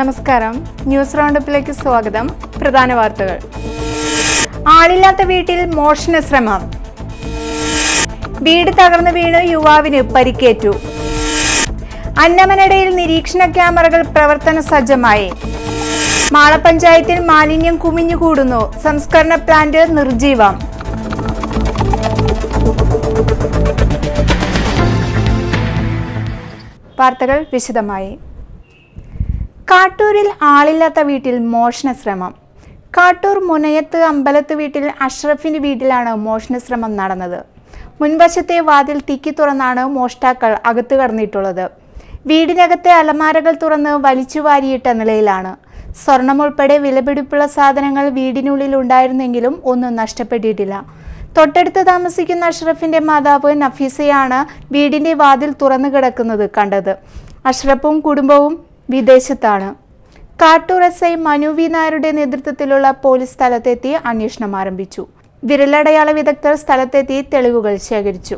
നമസ്കാരം ന്യൂസ് റൗണ്ടപ്പിലേക്ക് സ്വാഗതം പ്രധാന വാർത്തകൾ ആളില്ലാത്ത വീട്ടിൽ മോഷണ ശ്രമം വീട് തകർന്നു വീണ് യുവാവിന് പരിക്കേറ്റു അന്നമനടയിൽ നിരീക്ഷണ ക്യാമറകൾ പ്രവർത്തന സജ്ജമായി മാളപഞ്ചായത്തിൽ മാലിന്യം കുമിഞ്ഞുകൂടുന്നു സംസ്കരണ പ്ലാന്റ് നിർജീവം വാർത്തകൾ വിശദമായി കാട്ടൂരിൽ ആളില്ലാത്ത വീട്ടിൽ മോഷണ ശ്രമം കാട്ടൂർ മുനയത്ത് അമ്പലത്ത് വീട്ടിൽ അഷ്റഫിന്റെ വീട്ടിലാണ് മോഷണ ശ്രമം നടന്നത് മുൻവശത്തെ വാതിൽ തിക്കി തുറന്നാണ് മോഷ്ടാക്കൾ അകത്ത് കടന്നിട്ടുള്ളത് വീടിനകത്തെ അലമാരകൾ തുറന്ന് വലിച്ചു വാരിയിട്ട നിലയിലാണ് സ്വർണം ഉൾപ്പെടെ വിലപിടിപ്പുള്ള സാധനങ്ങൾ വീടിനുള്ളിൽ ഉണ്ടായിരുന്നെങ്കിലും ഒന്നും നഷ്ടപ്പെട്ടിട്ടില്ല തൊട്ടടുത്ത് താമസിക്കുന്ന അഷ്റഫിന്റെ മാതാവ് നഫീസയാണ് വീടിന്റെ വാതിൽ തുറന്നു കിടക്കുന്നത് കണ്ടത് അഷ്റഫും കുടുംബവും വിദേശത്താണ് Kattoor S I Manu V നായരുടെ നേതൃത്വത്തിലുള്ള പോലീസ് സ്ഥലത്തെത്തി അന്വേഷണം ആരംഭിച്ചു വിരലടയാള വിദഗ്ധർ സ്ഥലത്തെത്തി തെളിവുകൾ ശേഖരിച്ചു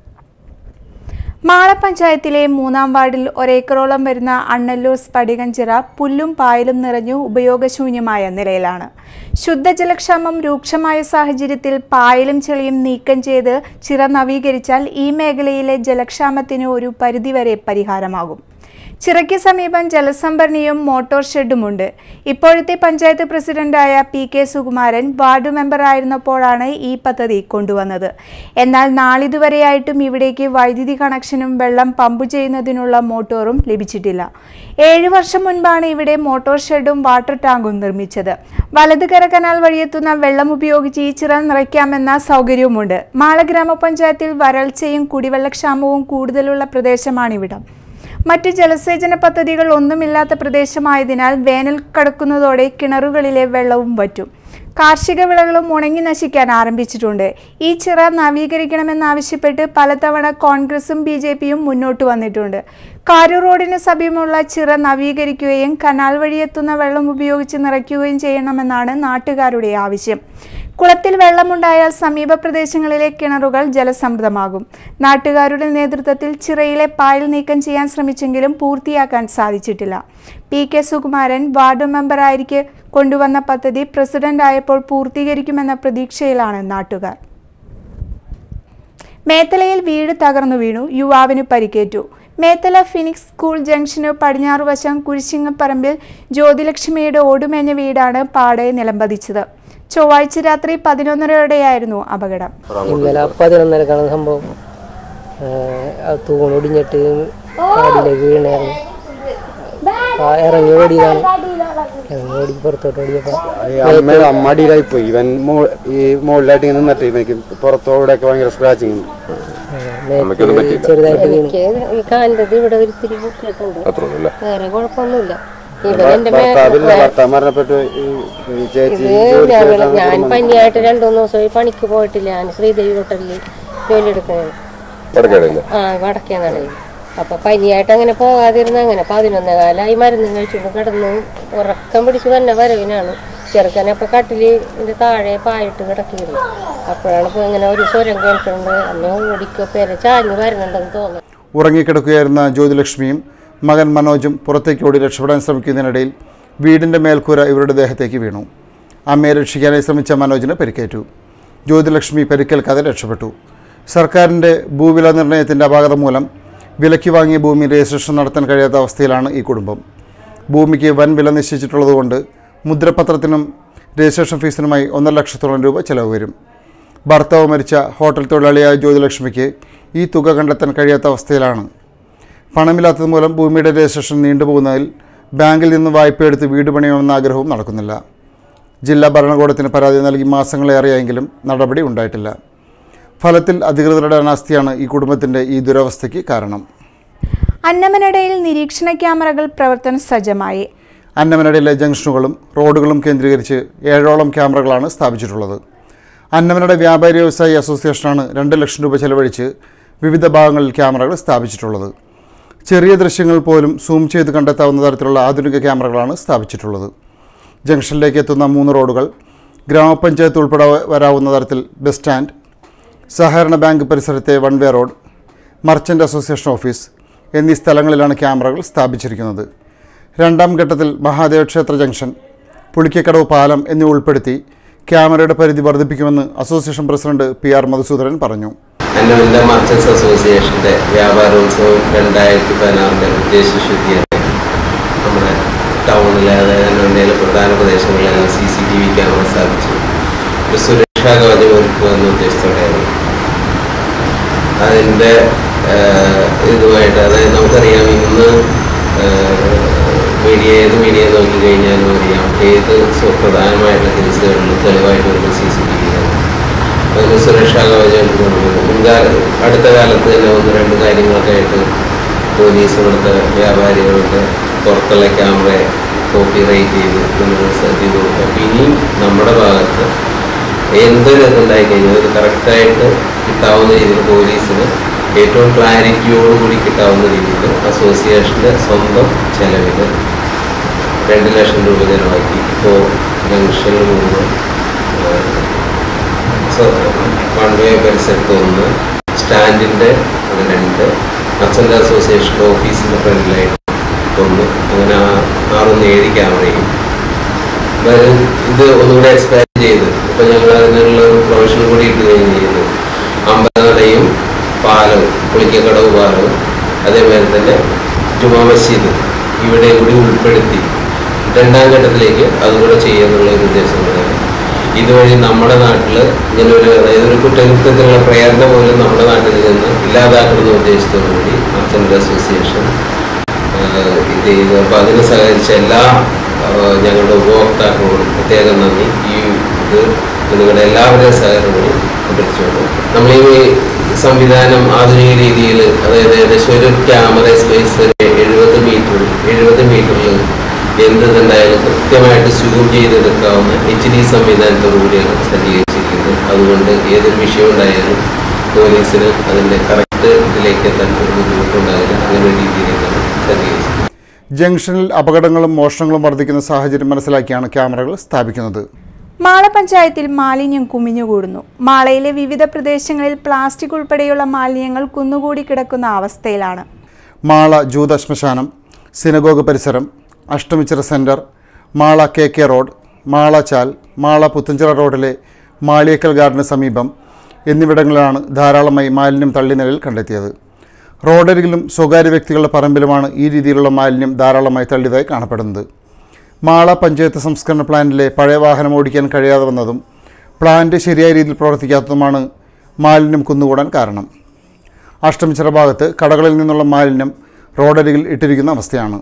മാള പഞ്ചായത്തിലെ മൂന്നാം വാർഡിൽ ഒരേക്കറോളം വരുന്ന അണ്ണല്ലൂർ സ്ഫടികഞ്ചിറ പുല്ലും പായലും നിറഞ്ഞു ഉപയോഗശൂന്യമായ നിലയിലാണ് ശുദ്ധജലക്ഷാമം രൂക്ഷമായ സാഹചര്യത്തിൽ പായലും ചെളിയും നീക്കം ചെയ്ത് ചിറ നവീകരിച്ചാൽ ഈ മേഖലയിലെ ജലക്ഷാമത്തിന് ഒരു പരിധിവരെ പരിഹാരമാകും ചിറയ്ക്ക് സമീപം ജലസംഭരണിയും മോട്ടോർ ഷെഡുമുണ്ട് ഇപ്പോഴത്തെ പഞ്ചായത്ത് പ്രസിഡന്റായ പി കെ സുകുമാരൻ വാർഡ് മെമ്പറായിരുന്നപ്പോഴാണ് ഈ പദ്ധതി കൊണ്ടുവന്നത് എന്നാൽ നാളിതുവരെയായിട്ടും ഇവിടേക്ക് വൈദ്യുതി കണക്ഷനും വെള്ളം പമ്പ് ചെയ്യുന്നതിനുള്ള മോട്ടോറും ലഭിച്ചിട്ടില്ല ഏഴു വർഷം മുൻപാണ് ഇവിടെ മോട്ടോർ ഷെഡും വാട്ടർ ടാങ്കും നിർമ്മിച്ചത് വലതുകര കനാൽ വഴിയെത്തുന്ന വെള്ളം ഉപയോഗിച്ച് ഈ ചിറ നിറയ്ക്കാമെന്ന സൗകര്യവുമുണ്ട് മാള ഗ്രാമപഞ്ചായത്തിൽ വരൾച്ചയും കുടിവെള്ളക്ഷാമവും കൂടുതലുള്ള പ്രദേശമാണിവിടം മറ്റ് ജലസേചന പദ്ധതികൾ ഒന്നുമില്ലാത്ത പ്രദേശമായതിനാൽ വേനൽ കടക്കുന്നതോടെ കിണറുകളിലെ വെള്ളവും വറ്റും കാർഷിക വിളകളും ഉണങ്ങി നശിക്കാൻ ആരംഭിച്ചിട്ടുണ്ട് ഈ ചിറ നവീകരിക്കണമെന്നാവശ്യപ്പെട്ട് പലതവണ കോൺഗ്രസും ബി ജെ പിയും മുന്നോട്ട് വന്നിട്ടുണ്ട് കാരൂർ റോഡിന് സമീപമുള്ള ചിറ നവീകരിക്കുകയും കനാൽ വഴിയെത്തുന്ന വെള്ളം ഉപയോഗിച്ച് നിറയ്ക്കുകയും ചെയ്യണമെന്നാണ് നാട്ടുകാരുടെ ആവശ്യം കുളത്തിൽ വെള്ളമുണ്ടായാൽ സമീപ പ്രദേശങ്ങളിലെ കിണറുകൾ ജലസമൃദ്ധമാകും നാട്ടുകാരുടെ നേതൃത്വത്തിൽ ചിറയിലെ പായൽ നീക്കം ചെയ്യാൻ ശ്രമിച്ചെങ്കിലും പൂർത്തിയാക്കാൻ സാധിച്ചിട്ടില്ല പി കെ സുകുമാരൻ വാർഡ് മെമ്പറായിരിക്കെ കൊണ്ടുവന്ന പദ്ധതി പ്രസിഡന്റ് ആയപ്പോൾ പൂർത്തീകരിക്കുമെന്ന പ്രതീക്ഷയിലാണ് നാട്ടുകാർ മേത്തലയിൽ വീട് തകർന്നു വീണു യുവാവിന് പരിക്കേറ്റു മേത്തല ഫിനിക്സ് സ്കൂൾ ജംഗ്ഷന് പടിഞ്ഞാറുവശം കുരിശിങ്ങപ്പറമ്പിൽ ജ്യോതിലക്ഷ്മിയുടെ ഓടുമേഞ്ഞ വീടാണ് പാടെ നിലംപതിച്ചത് ചൊവ്വാഴ്ച രാത്രി പതിനൊന്നരയോടെയായിരുന്നു അപകടം ഇന്നലെ പതിനൊന്നരക്കാണ് സംഭവം ഏഹ് ആ തൂണൊടിഞ്ഞിട്ട് കാടിലേക്ക് വീണായിരുന്നു ആ ഇറങ്ങി ഓടിയതാണ് ഇറങ്ങി ഓടി പുറത്തോട്ട് ഓടിയപ്പോൾ ഈ അമ്മയുടെ അമ്മടിയിലായി പോയി ഇവൻ മോ- ഈ മുകളിലായിട്ട് ഇങ്ങനെ നിന്നിട്ട് ഇവനിക്ക് പുറത്തോടെയൊക്കെ ഭയങ്കര സ്ക്രാച്ചിങ് മേത്ത് ചെറുതായിട്ട് വീണു ഈ കാലിന്റെ ഇവിടെ ഒരു ഇത്തിരി പൊട്ടിയിട്ടുണ്ട് വേറെ കുഴപ്പമൊന്നുമില്ല ഇവിടെ എന്റെ ഭർത്താവില്ല ഭർത്താവ് മരണപ്പെട്ടു ഈ ഈ ചേച്ചി ജോലിക്ക് ഞാൻ പോയതാണ് ഞാൻ പനിയായിട്ട് രണ്ടു മൂന്ന് ദിവസമായി പണിക്ക് പോയിട്ടില്ല ഞാൻ ശ്രീദേവി ഹോട്ടലിൽ ജോലി എടുക്കുന്നത് ആ വടക്കേ നടയിൽ അപ്പൊ പനിയായിട്ട് അങ്ങനെ പോകാതിരുന്ന അങ്ങനെ പതിനൊന്നേ കാലായി മരുന്ന് കഴിച്ചുകൊണ്ട് കിടന്നു ഉറക്കം പിടിച്ച് തന്നെ വരവിനാണ് ചെറുക്കനെ അപ്പൊ കട്ടില് ഇതിന്റെ താഴെ പായിട്ട് കിടക്കിയിരുന്നു അപ്പോഴാണ് ഇപ്പൊ ഇങ്ങനെ ഒരു സ്വരം കേൾക്കുന്നുണ്ട് അമ്മ ഓടിക്കോ പേരെ ചാഞ്ഞ് വരുന്നുണ്ടെന്ന് തോന്നുന്നു ഉറങ്ങിക്കിടക്കുകയായിരുന്ന ജ്യോതിലക്ഷ്മിയും മകൻ മനോജും പുറത്തേക്ക് ഓടി രക്ഷപ്പെടാൻ ശ്രമിക്കുന്നതിനിടയിൽ വീടിൻ്റെ മേൽക്കൂര ഇവരുടെ ദേഹത്തേക്ക് വീണു അമ്മയെ രക്ഷിക്കാനായി ശ്രമിച്ച മനോജിന് പരിക്കേറ്റു ജ്യോതിലക്ഷ്മി പരിക്കേൽക്കാതെ രക്ഷപ്പെട്ടു സർക്കാരിൻ്റെ ഭൂവില നിർണ്ണയത്തിൻ്റെ അപാകത മൂലം വിലയ്ക്ക് വാങ്ങിയ ഭൂമി രജിസ്ട്രേഷൻ നടത്താൻ കഴിയാത്ത അവസ്ഥയിലാണ് ഈ കുടുംബം ഭൂമിക്ക് വൻ വില നിശ്ചയിച്ചിട്ടുള്ളതുകൊണ്ട് മുദ്രപത്രത്തിനും രജിസ്ട്രേഷൻ ഫീസിനുമായി ഒന്നര ലക്ഷത്തോളം രൂപ ചിലവ് വരും ഭർത്താവ് മരിച്ച ഹോട്ടൽ തൊഴിലാളിയായ ജ്യോതിലക്ഷ്മിക്ക് ഈ തുക കണ്ടെത്താൻ കഴിയാത്ത അവസ്ഥയിലാണ് പണമില്ലാത്തത് മൂലം ഭൂമിയുടെ രജിസ്ട്രേഷൻ നീണ്ടുപോകുന്നതിൽ ബാങ്കിൽ നിന്ന് വായ്പയെടുത്ത് വീട് പണിയണമെന്ന ആഗ്രഹവും നടക്കുന്നില്ല ജില്ലാ ഭരണകൂടത്തിന് പരാതി നൽകി മാസങ്ങളേറെയായെങ്കിലും നടപടി ഉണ്ടായിട്ടില്ല ഫലത്തിൽ അധികൃതരുടെ അനാസ്ഥയാണ് ഈ കുടുംബത്തിൻ്റെ ഈ ദുരവസ്ഥയ്ക്ക് കാരണം അന്നമനടയിൽ നിരീക്ഷണ ക്യാമറകൾ പ്രവർത്തന സജ്ജമായി അന്നമനടയിലെ ജംഗ്ഷനുകളും റോഡുകളും കേന്ദ്രീകരിച്ച് ഏഴോളം ക്യാമറകളാണ് സ്ഥാപിച്ചിട്ടുള്ളത് അന്നമനട വ്യാപാരി വ്യവസായി അസോസിയേഷനാണ് രണ്ട് ലക്ഷം രൂപ ചെലവഴിച്ച് വിവിധ ഭാഗങ്ങളിൽ ക്യാമറകൾ സ്ഥാപിച്ചിട്ടുള്ളത് ചെറിയ ദൃശ്യങ്ങൾ പോലും സൂം ചെയ്ത് കണ്ടെത്താവുന്ന തരത്തിലുള്ള ആധുനിക ക്യാമറകളാണ് സ്ഥാപിച്ചിട്ടുള്ളത് ജംഗ്ഷനിലേക്ക് എത്തുന്ന മൂന്ന് റോഡുകൾ ഗ്രാമപഞ്ചായത്ത് ഉൾപ്പെടെ വരാവുന്ന തരത്തിൽ ബസ് സ്റ്റാൻഡ് സഹകരണ ബാങ്ക് പരിസരത്തെ one way road merchant association office എന്നീ സ്ഥലങ്ങളിലാണ് ക്യാമറകൾ സ്ഥാപിച്ചിരിക്കുന്നത് രണ്ടാം ഘട്ടത്തിൽ മഹാദേവ ക്ഷേത്ര ജംഗ്ഷൻ പുളിക്കക്കടവ് പാലം എന്നിവ ഉൾപ്പെടുത്തി ക്യാമറയുടെ പരിധി വർദ്ധിപ്പിക്കുമെന്ന് association president P R Madhusoodanan പറഞ്ഞു അന്നവിൻ്റെ മർച്ചൻസ് അസോസിയേഷൻ്റെ വ്യാപാരോത്സവം രണ്ടായിരത്തി പതിനാറിൻ്റെ ഉദ്ദേശശുദ്ധിയാണ് നമ്മുടെ ടൗണിലെ അതായത് അന്നവിൻ്റെ പ്രധാന പ്രദേശങ്ങളിലെല്ലാം C C T V camera സ്ഥാപിച്ചു ഒരു സുരക്ഷാ കവചം ഒരുക്കുക എന്ന ഉദ്ദേശത്തോടെയാണ് അതിൻ്റെ ഇതുമായിട്ട് അതായത് നമുക്കറിയാം ഇന്ന് മീഡിയ ഏത് മീഡിയ നോക്കിക്കഴിഞ്ഞാലും അറിയാം ഏത് സുപ്രധാനമായിട്ടുള്ള കേസുകളിലും തെളിവായിട്ട് വരുന്ന സി സി ടി വിയാണ് അതിന് സുരക്ഷാ കവചം കൊടുക്കുന്നത് മുൻകാല അടുത്ത കാലത്ത് തന്നെ ഒന്ന് രണ്ട് കാര്യങ്ങളൊക്കെ ആയിട്ട് പോലീസ് ഇവിടുത്തെ വ്യാപാരികളുടെ പുറത്തുള്ള ക്യാമറ കോപ്പി റൈറ്റ് ചെയ്ത് നമ്മൾ ചെയ്ത് കൊടുക്കുക അപ്പം ഇനിയും നമ്മുടെ ഭാഗത്ത് എന്തൊരു ഇതുണ്ടായി കഴിഞ്ഞാൽ അത് കറക്റ്റായിട്ട് കിട്ടാവുന്ന രീതിയിൽ പോലീസിന് ഏറ്റവും ക്ലാരിറ്റിയോടുകൂടി കിട്ടാവുന്ന രീതിയിൽ അസോസിയേഷൻ്റെ സ്വന്തം ചെലവിൽ രണ്ട് ലക്ഷം രൂപ ചിലവാക്കി ഇപ്പോൾ ജംഗ്ഷനിൽ മൂന്ന് വൺ വേ പരിസരത്ത് ഒന്ന് സ്റ്റാൻഡിൻ്റെ അത് രണ്ട് മർച്ചൻ്റ് അസോസിയേഷൻ ഓഫീസിൻ്റെ ഫ്രണ്ടിലായിട്ട് ഒന്ന് അങ്ങനെ ആ- ആറൊന്ന് ഏഴ് ക്യാമറയും വരും ഇത് ഒന്നുകൂടെ എക്സ്പാൻഡ് ചെയ്ത് ഇപ്പം ഞങ്ങൾ അതിനുള്ള ഒരു പ്രൊവിഷൻ കൂടി ഇട്ട് കഴിഞ്ഞ് ചെയ്യുന്നു അമ്പലനടയും പാലവും പുളിക്കക്കടവ് പാലവും അതേമാതിരി തന്നെ ജുമാ മസ്ജിദ് ഇവിടെ കൂടി ഉൾപ്പെടുത്തി രണ്ടാം ഘട്ടത്തിലേക്ക് അതുകൂടെ ചെയ്യുന്നുള്ള ഒരു ഉദ്ദേശം കൂടെയാണ് ഇതുവഴി നമ്മുടെ നാട്ടിൽ ഇങ്ങനെ ഒരു അതായത് ഒരു കുറ്റകൃത്യത്തിനുള്ള പ്രേരണ പോലും നമ്മുടെ നാട്ടിൽ നിന്ന് ഇല്ലാതാക്കുന്ന ഉദ്ദേശത്തോടു കൂടി മർച്ചൻ്റ് അസോസിയേഷൻ ആഹ് ഇത് ചെയ്തു അപ്പോൾ അതിന് സഹകരിച്ച എല്ലാ ആഹ് ഞങ്ങളുടെ ഉപഭോക്താക്കളോടും പ്രത്യേകം നന്ദി ഈ ഇത് നിങ്ങളുടെ എല്ലാവരുടെയും സഹകരണം കൂടി അഭ്യർത്ഥിച്ചുകൊണ്ട് നമ്മൾ ഈ സംവിധാനം ആധുനിക രീതിയിൽ അതായത് ഏകദേശം ഒരു ക്യാമറ സ്പേസ് എഴുപത് മീറ്റർ എഴുപത് മീറ്ററിൽ എന്തുണ്ടായാലും കൃത്യമായിട്ട് സൂം ചെയ്തെടുക്കാവുന്ന എച്ച് ഡി സംവിധാനത്തോടു കൂടിയാണ് സജ്ജീകരിച്ചിരിക്കുന്നത് അതുകൊണ്ട് ഏതൊരു വിഷയം ഉണ്ടായാലും പോലീസിന് അതിൻ്റെ കറക്റ്റ് ഇതിലേക്ക് എത്താൻ ഒരു ബുദ്ധിമുട്ടുണ്ടാകില്ല അങ്ങനെ ഒരു രീതിയിലേക്കാണ് സജ്ജീകരിച്ചത് ജംഗ്ഷനിൽ അപകടങ്ങളും മോഷണങ്ങളും വർദ്ധിക്കുന്ന സാഹചര്യം മനസ്സിലാക്കിയാണ് ക്യാമറകൾ സ്ഥാപിക്കുന്നത് മാള പഞ്ചായത്തിൽ മാലിന്യം കുമിഞ്ഞുകൂടുന്നു മാളയിലെ വിവിധ പ്രദേശങ്ങളിൽ പ്ലാസ്റ്റിക് ഉൾപ്പെടെയുള്ള മാലിന്യങ്ങൾ കുന്നുകൂടി കിടക്കുന്ന അവസ്ഥയിലാണ് മാള ജൂത ശ്മശാനം സിനഗോഗ് പരിസരം Ashtamichira centre Mala K K road Mala ചാൽ മാള പുത്തഞ്ചിറ റോഡിലെ മാളിയേക്കൽ ഗാർഡന് സമീപം എന്നിവിടങ്ങളിലാണ് ധാരാളമായി മാലിന്യം തള്ളി നിലയിൽ കണ്ടെത്തിയത് റോഡരികിലും സ്വകാര്യ വ്യക്തികളുടെ പറമ്പിലുമാണ് ഈ രീതിയിലുള്ള മാലിന്യം ധാരാളമായി തള്ളിയതായി കാണപ്പെടുന്നത് മാള പഞ്ചായത്ത് സംസ്കരണ പ്ലാന്റിലെ പഴയ വാഹനം ഓടിക്കാൻ കഴിയാതെ വന്നതും പ്ലാന്റ് ശരിയായ രീതിയിൽ പ്രവർത്തിക്കാത്തതുമാണ് മാലിന്യം കുന്നുകൂടാൻ കാരണം അഷ്ടമിച്ചിറ ഭാഗത്ത് കടകളിൽ നിന്നുള്ള മാലിന്യം റോഡരികിൽ ഇട്ടിരിക്കുന്ന അവസ്ഥയാണ്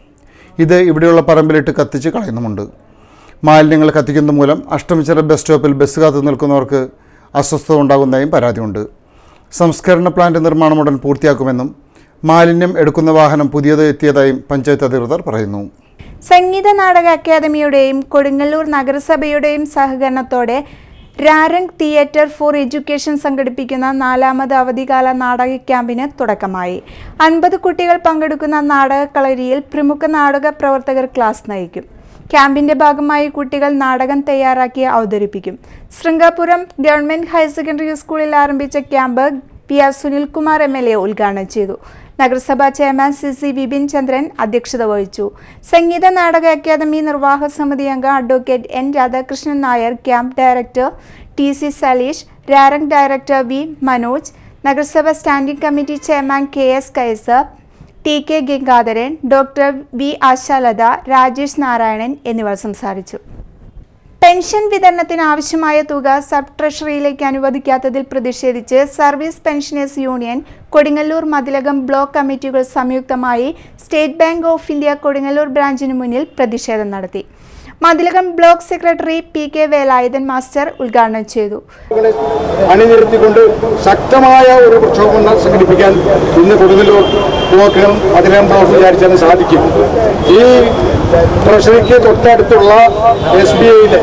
ഇത് ഇവിടെയുള്ള പറമ്പിലിട്ട് കത്തിച്ച് കളയുന്നുമുണ്ട് മാലിന്യങ്ങൾ കത്തിക്കുന്നത് മൂലം അഷ്ടമിച്ചിറ ബസ് സ്റ്റോപ്പിൽ ബസ് കാത്തു നിൽക്കുന്നവർക്ക് അസ്വസ്ഥത ഉണ്ടാകുന്നതായും പരാതിയുണ്ട് സംസ്കരണ പ്ലാന്റ് നിർമ്മാണം ഉടൻ പൂർത്തിയാക്കുമെന്നും മാലിന്യം എടുക്കുന്ന വാഹനം പുതിയത് എത്തിയതായും പഞ്ചായത്ത് അധികൃതർ പറയുന്നു സംഗീത നാടക അക്കാദമിയുടെയും കൊടുങ്ങല്ലൂർ നഗരസഭയുടെയും സഹകരണത്തോടെ രാരംഗ് തിയേറ്റർ ഫോർ എഡ്യൂക്കേഷൻ സംഘടിപ്പിക്കുന്ന നാലാമത് അവധിക്കാല നാടക ക്യാമ്പിന് തുടക്കമായി അൻപത് കുട്ടികൾ പങ്കെടുക്കുന്ന നാടക കളരിയിൽ പ്രമുഖ നാടക പ്രവർത്തകർ ക്ലാസ് നയിക്കും ക്യാമ്പിന്റെ ഭാഗമായി കുട്ടികൾ നാടകം തയ്യാറാക്കി അവതരിപ്പിക്കും ശൃംഗാപുരം ഗവൺമെന്റ് ഹയർ സെക്കൻഡറി സ്കൂളിൽ ആരംഭിച്ച camp P R Sunilkumar M L A ഉദ്ഘാടനം ചെയ്തു നഗരസഭാ chairman C C Vipin Chandran അധ്യക്ഷത വഹിച്ചു സംഗീത നാടക അക്കാദമി നിർവാഹക സമിതി അംഗം advocate N Radhakrishnan Nair camp director T C Saleesh രാരംഗ് ഡയറക്ടർ വി മനോജ് നഗരസഭ standing committee chairman K S Kaiser T K Gangadharan doctor V Ashalatha Rajesh Narayanan എന്നിവർ സംസാരിച്ചു പെൻഷൻ വിതരണത്തിന് ആവശ്യമായ തുക സബ് ട്രഷറിയിലേക്ക് അനുവദിക്കാത്തതിൽ പ്രതിഷേധിച്ച് service pensioners union Kodungallur Mathilakam block കമ്മിറ്റികൾ സംയുക്തമായി state bank of India Kodungallur ബ്രാഞ്ചിന് മുന്നിൽ പ്രതിഷേധം നടത്തി Mathilakam block secretary P K Velayudhan master ഉദ്ഘാടനം ചെയ്തു അണിനിരത്തിക്കൊണ്ട് ശക്തമായ ഒരു പ്രക്ഷോഭം ന- സംഘടിപ്പിക്കാൻ ഇന്ന് കൊടുങ്ങല്ലൂർ ബ്ലോക്കിനും മതിലകം ബ്ലോക്ക് വിചാരിച്ചാലും സാധിക്കും ഈ ട്രഷറിക്ക് തൊട്ടടുത്തുള്ള എസ് ബി ഐയിലെ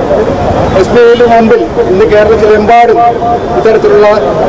എസ് ബി ഐയിന് മുമ്പിൽ ഇന്ന് കേരളത്തിലെമ്പാടും ഇത്തരത്തിലുള്ള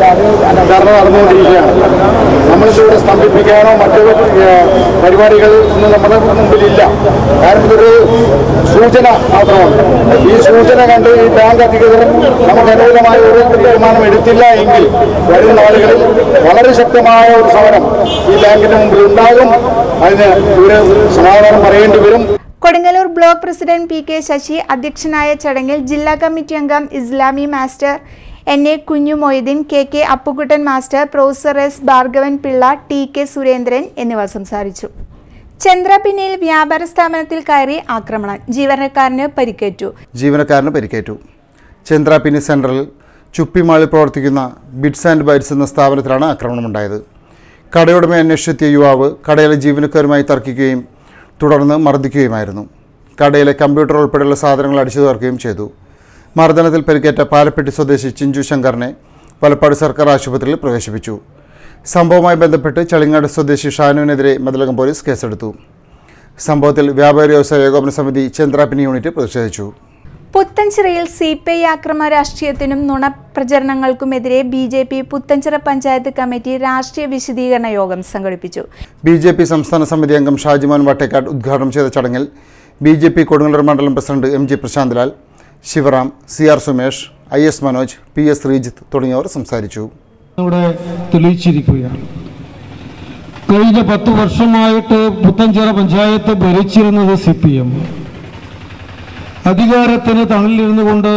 ധർണ നടന്നുകൊണ്ടിരിക്കുകയാണ് നമ്മളിതിവിടെ സ്തംഭിപ്പിക്കാനോ മറ്റു ഏഹ്, പരിപാടികൾ ഒന്നും നമ്മുടെ മുമ്പിലില്ല കാരണം ഇതൊരു സൂചന മാത്രമാണ് ഈ സൂചന കണ്ട് ഈ ബാങ്ക് അധികൃതർ നമുക്ക് അനുകൂലമായ ഒരു തീരുമാനം എടുത്തില്ല എങ്കിൽ വരും നാളുകളിൽ വളരെ ശക്തമായ ഒരു സമരം ഈ ബാങ്കിന്റെ മുമ്പിൽ ഉണ്ടാകും അതിന് ഒരു സമാധാനം പറയേണ്ടി വരും Kodungallur block president P K Sasi അധ്യക്ഷനായ ചടങ്ങിൽ ജില്ലാ കമ്മിറ്റി അംഗം Islami master N A Kunhu Moideen K K Appukuttan master professor S Bhargavan Pillai T K Surendran എന്നിവർ സംസാരിച്ചു ചന്ദ്രപിന്നിയിൽ വ്യാപാര സ്ഥാപനത്തിൽ കയറി ആക്രമണം ജീവനക്കാരന് പരിക്കേറ്റു ജീവനക്കാരന് പരിക്കേറ്റു ചന്ദ്ര പിന്നി സെൻറ്ററിൽ ചുപ്പിമാളിൽ പ്രവർത്തിക്കുന്ന ബിറ്റ്സ് ആൻഡ് ബൈറ്റ്സ് എന്ന സ്ഥാപനത്തിലാണ് ആക്രമണമുണ്ടായത് കടയുടമ അന്വേഷിച്ചെത്തിയ യുവാവ് കടയിലെ ജീവനക്കാരുമായി തർക്കിക്കുകയും തുടർന്ന് മർദ്ദിക്കുകയുമായിരുന്നു കടയിലെ കമ്പ്യൂട്ടർ ഉൾപ്പെടെയുള്ള സാധനങ്ങൾ അടിച്ചു തകർക്കുകയും ചെയ്തു മർദ്ദനത്തിൽ പരിക്കേറ്റ പാലപ്പെട്ടി സ്വദേശി ചിഞ്ചു ശങ്കറിനെ വലപ്പാട് സർക്കാർ ആശുപത്രിയിൽ പ്രവേശിപ്പിച്ചു സംഭവവുമായി ബന്ധപ്പെട്ട് ചളിങ്ങാട് സ്വദേശി ഷാനുവിനെതിരെ മതിലകം പോലീസ് കേസെടുത്തു സംഭവത്തിൽ വ്യാപാരി വ്യവസായ ഏകോപന സമിതി ചന്ദ്രാപിനി യൂണിറ്റ് പ്രതിഷേധിച്ചു പുത്തൻചിറയിൽ സി പി ഐ ആക്രമ രാഷ്ട്രീയത്തിനും നുണപ്രചരണങ്ങൾക്കുമെതിരെ B J P Puthenchira panchayat committee രാഷ്ട്രീയ വിശദീകരണ യോഗം സംഘടിപ്പിച്ചു ബി ജെ പി സംസ്ഥാന സമിതി അംഗം ഷാജിമോൻ വട്ടേക്കാട് ഉദ്ഘാടനം ചെയ്ത ചടങ്ങിൽ ബി ജെ പി കൊടുങ്ങല്ലൂർ മണ്ഡലം president M G Prasanthlal Sivaram C R Sumesh I S Manoj P S Sreejith തുടങ്ങിയവർ സംസാരിച്ചു ഇവിടെ തെളിയിച്ചിരിക്കുകയാണ് കഴിഞ്ഞ പത്ത് വർഷമായിട്ട് പുത്തഞ്ചിറ പഞ്ചായത്ത് ഭരിച്ചിരുന്നത് സി പി എം അധികാരത്തിന് തണലിരുന്നു കൊണ്ട്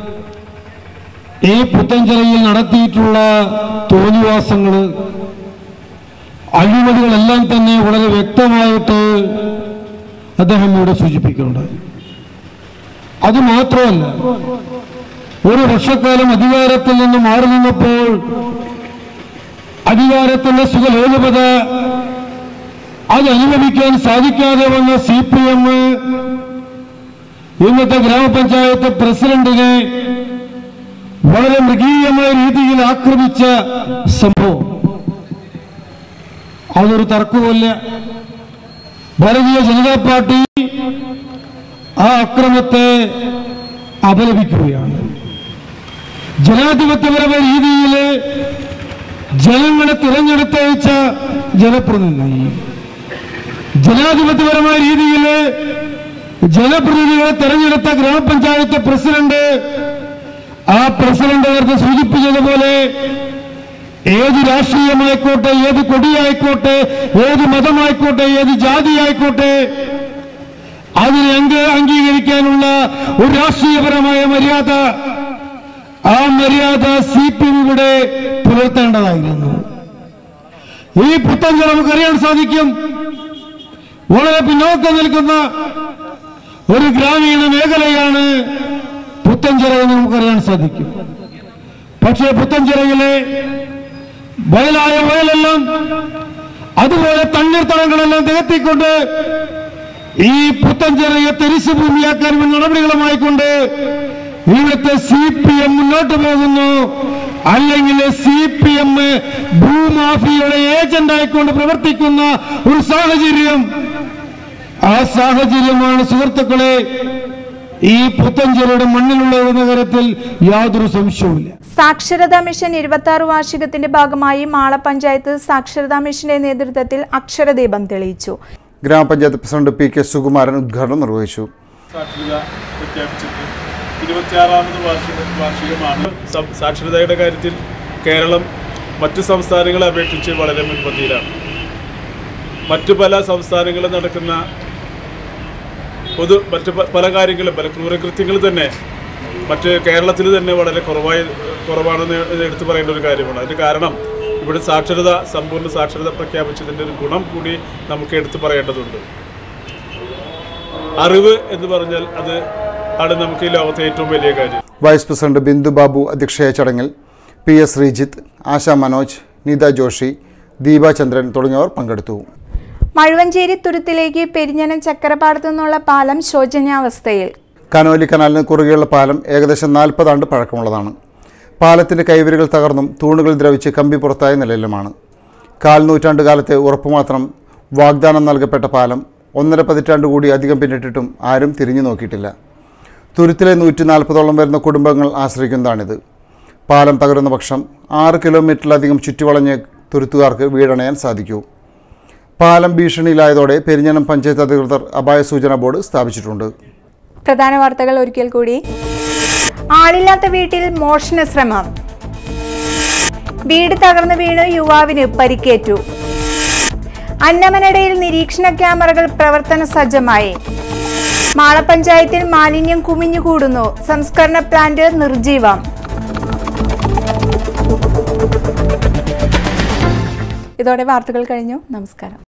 ഈ പുത്തഞ്ചിറയിൽ നടത്തിയിട്ടുള്ള തോന്നിവാസങ്ങൾ അഴിമതികളെല്ലാം തന്നെ വളരെ വ്യക്തമായിട്ട് അദ്ദേഹം ഇവിടെ സൂചിപ്പിക്കുന്നുണ്ടായി അത് മാത്രമല്ല ഒരു വർഷക്കാലം അധികാരത്തിൽ നിന്ന് മാറി നിന്നപ്പോൾ അധികാരത്തിന്റെ സുഖലോലുപത അത് അനുഭവിക്കാൻ സാധിക്കാതെ വന്ന സി പി എം ഇന്നത്തെ ഗ്രാമപഞ്ചായത്ത് പ്രസിഡന്റിനെ വളരെ മൃഗീയമായ രീതിയിൽ ആക്രമിച്ച സംഭവം അതൊരു തർക്കവുമില്ല ഭാരതീയ ജനതാ പാർട്ടി ആ അക്രമത്തെ അപലപിക്കുകയാണ് ജനാധിപത്യപരമായ രീതിയിൽ ജനങ്ങളെ തിരഞ്ഞെടുത്തയച്ച ജനപ്രതിനിധി ജനാധിപത്യപരമായ രീതിയിൽ ജനപ്രതിനിധികളെ തെരഞ്ഞെടുത്ത ഗ്രാമപഞ്ചായത്ത് പ്രസിഡന്റ് ആ പ്രസിഡന്റ് നേരത്തെ സൂചിപ്പിച്ചതുപോലെ ഏത് രാഷ്ട്രീയമായിക്കോട്ടെ ഏത് കൊടിയായിക്കോട്ടെ ഏത് മതമായിക്കോട്ടെ ഏത് ജാതിയായിക്കോട്ടെ അതിനെ അംഗ അംഗീകരിക്കാനുള്ള ഒരു രാഷ്ട്രീയപരമായ മര്യാദ ആ മര്യാദ സി പി എം ഇവിടെ പുലർത്തേണ്ടതായിരുന്നു ഈ പുത്തഞ്ചിറ നമുക്കറിയാൻ സാധിക്കും വളരെ പിന്നോക്കം നിൽക്കുന്ന ഒരു ഗ്രാമീണ മേഖലയാണ് പുത്തഞ്ചിറ എന്ന് നമുക്കറിയാൻ സാധിക്കും പക്ഷേ പുത്തഞ്ചിറയിലെ വയലായ വയലെല്ലാം അതുപോലെ തണ്ണീർത്തടങ്ങളെല്ലാം നികത്തിക്കൊണ്ട് ഈ പുത്തഞ്ചിറയെ തരിശു ഭൂമിയാക്കാൻ വേണ്ടി നടപടികളുമായിക്കൊണ്ട് ഇവിടുത്തെ സി പി എം മുന്നോട്ട് പോകുന്നു അല്ലെങ്കിൽ സി പി എം ഭൂമാഫിയയുടെ ഏജന്റ് ആയിക്കൊണ്ട് പ്രവർത്തിക്കുന്ന ഒരു സാഹചര്യം ആ സാഹചര്യമാണ് സുഹൃത്തുക്കളെ ഈ പുത്തഞ്ചിറയുടെ മണ്ണിലുള്ള ഒരു നഗരത്തിൽ യാതൊരു സംശയവുമില്ല സാക്ഷരതാ മിഷൻ ഇരുപത്തി ആറ് വാർഷികത്തിന്റെ ഭാഗമായി മാള പഞ്ചായത്ത് സാക്ഷരതാ മിഷന്റെ നേതൃത്വത്തിൽ അക്ഷരദീപം തെളിയിച്ചു ഗ്രാമപഞ്ചായത്ത് പ്രസിഡന്റ് പി കെ സുകുമാരൻ ഉദ്ഘാടനം നിർവഹിച്ചു സാക്ഷരത പ്രഖ്യാപിച്ചത് ഇരുപത്തിയാറാമത് വാർഷിക വാർഷികമാണ് സം- സാക്ഷരതയുടെ കാര്യത്തിൽ കേരളം മറ്റു സംസ്ഥാനങ്ങളെ അപേക്ഷിച്ച് വളരെ മുൻപന്തിയിലാണ് മറ്റു പല സംസ്ഥാനങ്ങളിൽ നടക്കുന്ന പൊതു മറ്റു പ- പല കാര്യങ്ങളും പല ക്രൂരകൃത്യങ്ങൾ തന്നെ മറ്റ് കേരളത്തിൽ തന്നെ വളരെ കുറവായി കുറവാണെന്ന് എടുത്തു പറയേണ്ട ഒരു കാര്യമാണ് അതിന് കാരണം ഇവിടെ സാക്ഷരത സമ്പൂർണ്ണ സാക്ഷരത പ്രഖ്യാപിച്ചതിൻ്റെ ഒരു ഗുണം കൂടി നമുക്ക് എടുത്തു പറയേണ്ടതുണ്ട് അറിവ് എന്ന് പറഞ്ഞാൽ അത് ആണ് നമുക്ക് ഈ ലോകത്തെ ഏറ്റവും വലിയ കാര്യം വൈസ് പ്രസിഡന്റ് ബിന്ദു ബാബു അധ്യക്ഷയായ ചടങ്ങിൽ പി എസ് ശ്രീജിത്ത് ആശ മനോജ് നീത ജോഷി ദീപ ചന്ദ്രൻ തുടങ്ങിയവർ പങ്കെടുത്തു മഴുവഞ്ചേരി തുരുത്തിലേക്ക് പെരിഞ്ഞനം ചക്കരപ്പാടത്തു നിന്നുള്ള പാലം ശോചനീയാവസ്ഥയിൽ കനോലി കനാലിന് കുറുകെയുള്ള പാലം ഏകദേശം നാൽപ്പതാണ്ട് പഴക്കമുള്ളതാണ് പാലത്തിൻ്റെ കൈവരികൾ തകർന്നും തൂണുകൾ ദ്രവിച്ച് കമ്പി പുറത്തായ നിലയിലുമാണ് കാൽ നൂറ്റാണ്ട് കാലത്തെ ഉറപ്പ് മാത്രം വാഗ്ദാനം നൽകപ്പെട്ട പാലം ഒന്നര പതിറ്റാണ്ട് കൂടി അധികം പിന്നിട്ടിട്ടും ആരും തിരിഞ്ഞു നോക്കിയിട്ടില്ല തുരുത്തിലെ നൂറ്റി നാൽപ്പതോളം വരുന്ന കുടുംബങ്ങൾ ആശ്രയിക്കുന്നതാണിത് പാലം തകരുന്ന പക്ഷം ആറ് കിലോമീറ്ററിലധികം ചുറ്റിവളഞ്ഞ് തുരുത്തുകാർക്ക് വീടണയാൻ സാധിക്കൂ പാലം ഭീഷണിയിലായതോടെ പെരിഞ്ഞനം പഞ്ചായത്ത് അധികൃതർ അപായ സൂചന ബോർഡ് സ്ഥാപിച്ചിട്ടുണ്ട് പ്രധാന വാർത്തകൾ ഒരിക്കൽ കൂടി ആളില്ലാത്ത വീട്ടിൽ മോഷണ ശ്രമം വീട് തകർന്നു വീണ് യുവാവിന് പരിക്കേറ്റു അന്നമനടയിൽ നിരീക്ഷണ ക്യാമറകൾ പ്രവർത്തന സജ്ജമായി മാളപ്പഞ്ചായത്തിൽ മാലിന്യം കുമിഞ്ഞുകൂടുന്നു സംസ്കരണ പ്ലാന്റ് നിർജീവം ഇതോടെ വാർത്തകൾ കഴിഞ്ഞു നമസ്കാരം